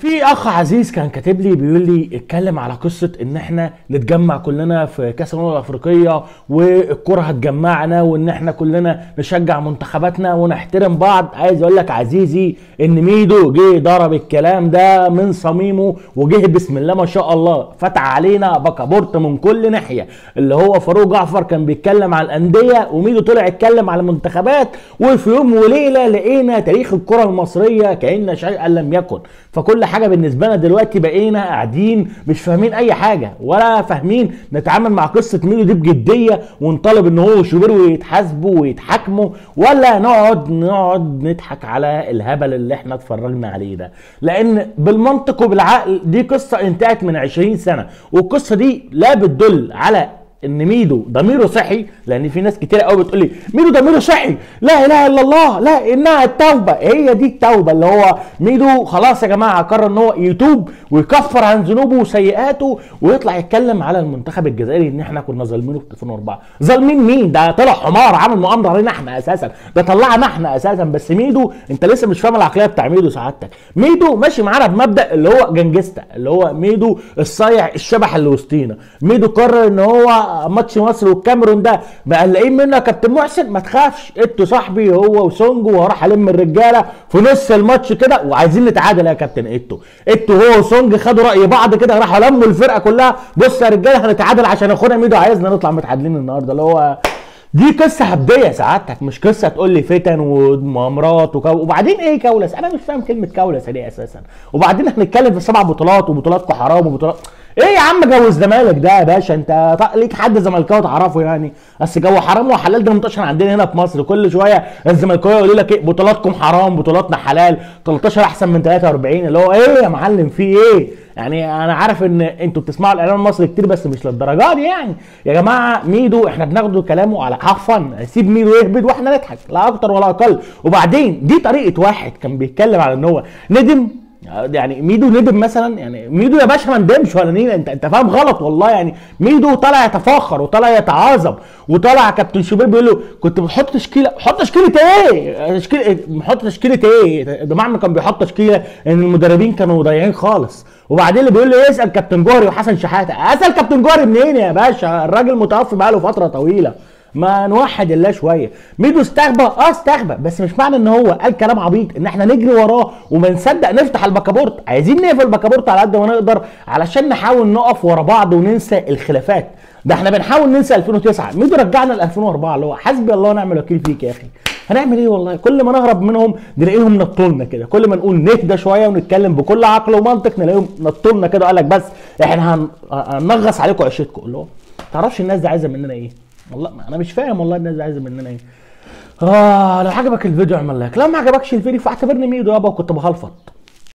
في اخ عزيز كان كاتب لي بيقول لي اتكلم على قصه ان احنا نتجمع كلنا في كاس الامم الافريقيه والكره هتجمعنا وان احنا كلنا نشجع منتخباتنا ونحترم بعض عايز اقول لك عزيزي ان ميدو جه ضرب الكلام ده من صميمه وجه بسم الله ما شاء الله فتح علينا بكابورت من كل ناحيه اللي هو فاروق جعفر كان بيتكلم على الانديه وميدو طلع يتكلم على المنتخبات وفي يوم وليله لقينا تاريخ الكره المصريه كان شيئا لم يكن فكل حاجه بالنسبه لنا دلوقتي بقينا قاعدين مش فاهمين اي حاجه ولا فاهمين نتعامل مع قصه ميدو دي بجديه ونطالب ان هو وشوبير ويتحاسبوا ويتحاكموا ولا نقعد نقعد نضحك على الهبل اللي احنا اتفرجنا عليه ده لان بالمنطق وبالعقل دي قصه انتهت من 20 سنه والقصه دي لا بتدل على ان ميدو ضميره صحي لان في ناس كتير قوي بتقول لي ميدو ضميره صحي لا اله الا الله لا انها التوبه هي دي التوبه اللي هو ميدو خلاص يا جماعه قرر ان هو يتوب ويكفر عن ذنوبه وسيئاته ويطلع يتكلم على المنتخب الجزائري ان احنا كنا ظالمينه في 2004 ظالمين مين ده طلع حمار عامل مؤامره علينا احنا اساسا ده طلعنا احنا اساسا بس ميدو انت لسه مش فاهم العقليه بتاع ميدو سعادتك ميدو ماشي معانا بمبدا اللي هو جنجستا اللي هو ميدو الصايع الشبح اللي وسطينا ميدو قرر ان هو ماتش مصر والكاميرون ده مقلقين منه يا كابتن محسن ما تخافش انتوا صاحبي هو وسونجو وهروح الم الرجاله في نص الماتش كده وعايزين نتعادل يا كابتن ايتو ايتو هو وسونج خدوا راي بعض كده راحوا لموا الفرقه كلها بص يا رجاله هنتعادل عشان اخونا ميدو عايزنا نطلع متعادلين النهارده اللي هو دي قصه هبديه سعادتك مش قصه تقول لي فتن ومؤامرات وكو... وبعدين ايه كولس انا مش فاهم كلمه كولس دي اساسا وبعدين هنتكلم في سبع بطولات وبطولاتكم حرام وبطولات ايه يا عم جو الزمالك ده يا باشا انت ليك حد زملكاوي تعرفه يعني بس جو حرام وحلال ده منتشر عندنا هنا في مصر كل شويه الزملكاويه يقولوا لك ايه بطولاتكم حرام بطولاتنا حلال 13 احسن من 43 اللي هو ايه يا معلم في ايه يعني انا عارف ان انتوا بتسمعوا الاعلام المصري كتير بس مش للدرجه دي يعني يا جماعه ميدو احنا بناخده كلامه على عفوا سيب ميدو يهبد واحنا نضحك لا اكتر ولا اقل وبعدين دي طريقه واحد كان بيتكلم على ان هو ندم يعني ميدو ندم مثلا يعني ميدو يا باشا ما ندمش ولا نيل انت انت فاهم غلط والله يعني ميدو طالع يتفاخر وطالع يتعاظم وطالع كابتن شوبير بيقول له كنت بتحط تشكيله حط تشكيله ايه؟ تشكيله بحط تشكيله ايه؟ بمعنى كان بيحط تشكيله ان المدربين كانوا ضايعين خالص وبعدين اللي بيقول له اسال كابتن جوهري وحسن شحاته اسال كابتن جوهري منين يا باشا؟ الراجل متوفي بقاله فتره طويله ما نوحد الله شويه ميدو استغبى اه استغبى بس مش معنى ان هو قال كلام عبيط ان احنا نجري وراه وما نصدق نفتح البكابورت عايزين نقفل البكابورت على قد ما نقدر علشان نحاول نقف ورا بعض وننسى الخلافات ده احنا بنحاول ننسى 2009 ميدو رجعنا ل 2004 اللي هو حسبي الله ونعم الوكيل فيك يا اخي هنعمل ايه والله كل ما نهرب منهم نلاقيهم نطولنا كده كل ما نقول نهدى شويه ونتكلم بكل عقل ومنطق نلاقيهم نطولنا كده وقال لك بس احنا هنغص عليكم عيشتكم اللي هو تعرفش الناس دي عايزه مننا ايه والله انا مش فاهم والله الناس عايزه مننا ايه اه لو عجبك الفيديو اعمل لايك لو ما عجبكش الفيديو فاعتبرني ميدو يابا وكنت بهلفط